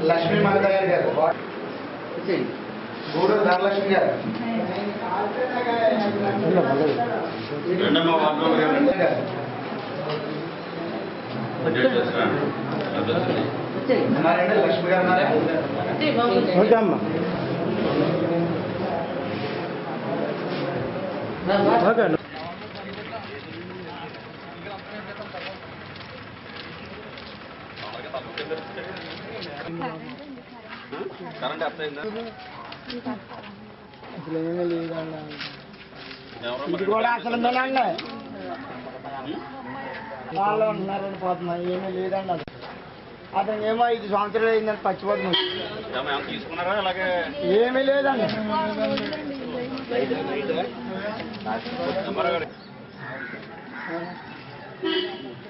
లక్ష్మీ మహదయ్య గారు గూడూరు ధనలక్ష్మి గారు రెండమ్మ ward member గారు గారు. అడ్జస్ట్ చేస్తారా? అడ్జస్ట్ ఉన్నారండి లక్ష్మి గారు ఉన్నారా? ఓకే అమ్మా ఓకే కరెంట్ అప్ అయిందా అసలు ఏమీ లేదన్న ఎవరో ఇది కూడా అసలు ఉందనండి వాళ్ళు ఉన్నారని పోతున్నా ఏమీ లేదండి అది అతను ఏమో ఐదు సంవత్సరాలు అయిందని పచ్చిపోతున్నాం ఏమో ఏమన్నా తీసుకున్నారా అలాగే ఏమీ లేదండి నెంబర్ గారు